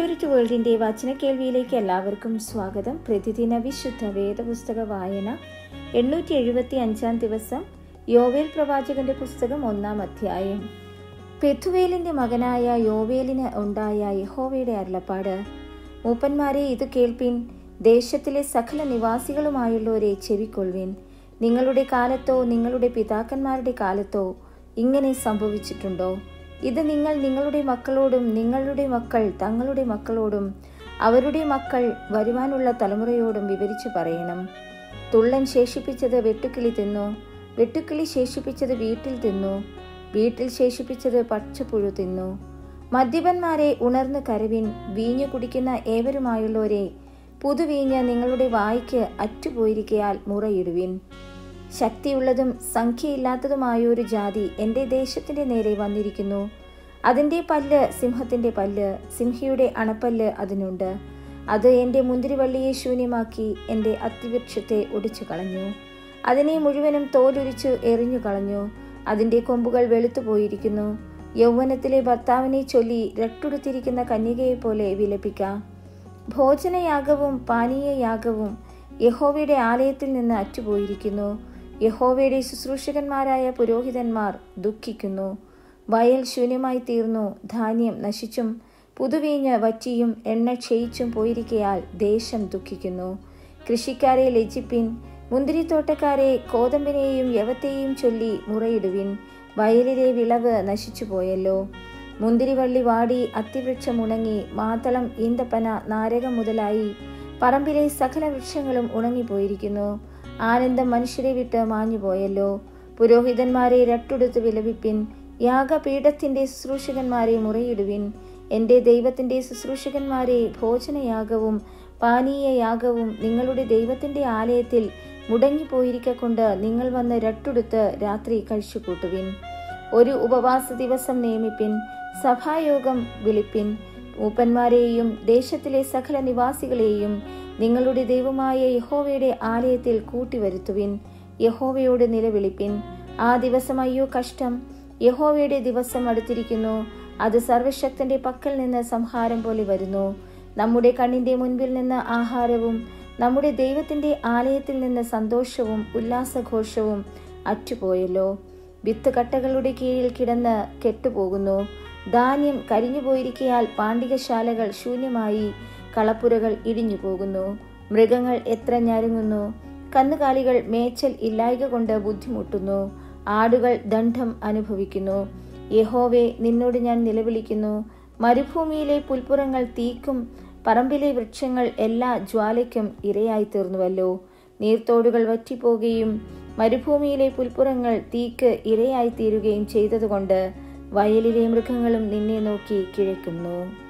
spirit വേൾഡിന്റെ വചന കേൾവിയിലേക്ക് എല്ലാവർക്കും സ്വാഗതം പ്രതിദിന വിശുദ്ധ വേദപുസ്തക വായന എണ്ണൂറ്റി എഴുപത്തി അഞ്ചാം ദിവസം യോവേൽ പ്രവാചകന്റെ പുസ്തകം ഒന്നാം അധ്യായം പെഥുവേലിന്റെ മകനായ യോവേലിന് ഉണ്ടായ യഹോവയുടെ അരുളപ്പാട് മൂപ്പന്മാരെ ഇത് കേൾപ്പിൻ ദേശത്തിലെ സകല നിവാസികളുമായുള്ളവരെ ചെവിക്കൊള്ളുവിൻ നിങ്ങളുടെ കാലത്തോ നിങ്ങളുടെ പിതാക്കന്മാരുടെ കാലത്തോ ഇങ്ങനെ സംഭവിച്ചിട്ടുണ്ടോ ഇത് നിങ്ങൾ നിങ്ങളുടെ മക്കളോടും നിങ്ങളുടെ മക്കൾ തങ്ങളുടെ മക്കളോടും അവരുടെ മക്കൾ വരുവാനുള്ള തലമുറയോടും വിവരിച്ചു പറയണം തുള്ളൻ ശേഷിപ്പിച്ചത് വെട്ടുക്കിളി തിന്നു വെട്ടുക്കിളി ശേഷിപ്പിച്ചത് വീട്ടിൽ തിന്നു വീട്ടിൽ ശേഷിപ്പിച്ചത് പച്ചപ്പുഴു തിന്നു മദ്യപന്മാരെ ഉണർന്ന് കരവിൻ വീഞ്ഞു കുടിക്കുന്ന ഏവരുമായുള്ളവരെ പുതുവീഞ്ഞ് നിങ്ങളുടെ വായ്ക്ക് അറ്റുപോയിരിക്കയാൽ മുറയിടുവിൻ ശക്തിയുള്ളതും സംഖ്യയില്ലാത്തതുമായ ഒരു ജാതി എൻ്റെ ദേശത്തിന്റെ നേരെ വന്നിരിക്കുന്നു അതിൻ്റെ പല്ല് സിംഹത്തിന്റെ പല്ല് സിംഹിയുടെ അണപ്പല്ല് അതിനുണ്ട് അത് എൻ്റെ മുന്തിരിവള്ളിയെ ശൂന്യമാക്കി എൻ്റെ അത്തിവൃക്ഷത്തെ ഒടിച്ചു കളഞ്ഞു അതിനെ മുഴുവനും തോലുരിച്ചു എറിഞ്ഞു കളഞ്ഞു അതിൻ്റെ കൊമ്പുകൾ വെളുത്തു പോയിരിക്കുന്നു യൗവനത്തിലെ ഭർത്താവിനെ ചൊല്ലി രട്ടുടുത്തിരിക്കുന്ന കന്യകയെ പോലെ വിലപിക്കാം ഭോജനയാഗവും പാനീയയാഗവും യഹോവയുടെ ആലയത്തിൽ നിന്ന് അറ്റുപോയിരിക്കുന്നു യഹോവയുടെ ശുശ്രൂഷകന്മാരായ പുരോഹിതന്മാർ ദുഃഖിക്കുന്നു വയൽ ശൂന്യമായി തീർന്നു ധാന്യം നശിച്ചും പുതുവീഞ്ഞ് വറ്റിയും എണ്ണ ക്ഷയിച്ചും പോയിരിക്കയാൽ ദേശം ദുഃഖിക്കുന്നു കൃഷിക്കാരെ ലജ്ജിപ്പിൻ മുന്തിരിത്തോട്ടക്കാരെ കോതമ്പിനെയും യവത്തെയും ചൊല്ലി മുറയിടുവിൻ വയലിലെ വിളവ് നശിച്ചുപോയല്ലോ മുന്തിരിവള്ളി വാടി അത്തിവൃക്ഷം ഉണങ്ങി മാതളം ഈന്തപ്പന നാരകം മുതലായി പറമ്പിലെ സകല വൃക്ഷങ്ങളും ഉണങ്ങിപ്പോയിരിക്കുന്നു ആനന്ദം മനുഷ്യരെ വിട്ട് മാഞ്ഞുപോയല്ലോ പുരോഹിതന്മാരെ രട്ടുടുത്ത് വിലപിപ്പിൻ യാഗപീഠത്തിന്റെ ശുശ്രൂഷകന്മാരെ മുറയിടുവിൻ എൻ്റെ ദൈവത്തിന്റെ ശുശ്രൂഷകന്മാരെ ഭോജനയാഗവും പാനീയയാഗവും നിങ്ങളുടെ ദൈവത്തിന്റെ ആലയത്തിൽ മുടങ്ങിപ്പോയിരിക്കൊണ്ട് നിങ്ങൾ വന്ന് രട്ടുടുത്ത് രാത്രി കഴിച്ചു കൂട്ടുവിൻ ഒരു ഉപവാസ ദിവസം നിയമിപ്പിൻ സഭായോഗം വിളിപ്പിൻ മൂപ്പന്മാരെയും ദേശത്തിലെ സകല നിവാസികളെയും നിങ്ങളുടെ ദൈവമായ യഹോവയുടെ ആലയത്തിൽ കൂട്ടിവരുത്തുവിൻ യഹോവയോട് നിലവിളിപ്പിൻ ആ ദിവസം അയ്യോ കഷ്ടം യഹോവയുടെ ദിവസം അടുത്തിരിക്കുന്നു അത് സർവശക്തന്റെ പക്കൽ നിന്ന് സംഹാരം പോലെ വരുന്നു നമ്മുടെ കണ്ണിന്റെ മുൻപിൽ നിന്ന് ആഹാരവും നമ്മുടെ ദൈവത്തിന്റെ ആലയത്തിൽ നിന്ന് സന്തോഷവും ഉല്ലാസഘോഷവും അറ്റുപോയല്ലോ വിത്ത് കട്ടകളുടെ കീഴിൽ കിടന്ന് കെട്ടുപോകുന്നു ധാന്യം കരിഞ്ഞു പോയിരിക്കയാൽ പാണ്ഡികശാലകൾ ശൂന്യമായി കളപ്പുരകൾ ഇടിഞ്ഞു പോകുന്നു മൃഗങ്ങൾ എത്ര ഞരുങ്ങുന്നു കന്നുകാലികൾ മേച്ചൽ ഇല്ലായ്ക കൊണ്ട് ബുദ്ധിമുട്ടുന്നു ആടുകൾ ദണ്ഡം അനുഭവിക്കുന്നു യഹോവെ നിന്നോട് ഞാൻ നിലവിളിക്കുന്നു മരുഭൂമിയിലെ പുൽപ്പുറങ്ങൾ തീക്കും പറമ്പിലെ വൃക്ഷങ്ങൾ എല്ലാ ജ്വാലയ്ക്കും ഇരയായി തീർന്നുവല്ലോ നീർത്തോടുകൾ വറ്റിപ്പോകുകയും മരുഭൂമിയിലെ പുൽപ്പുറങ്ങൾ തീക്ക് ഇരയായി തീരുകയും ചെയ്തതുകൊണ്ട് വയലിലെ മൃഗങ്ങളും നിന്നെ നോക്കി കിഴക്കുന്നു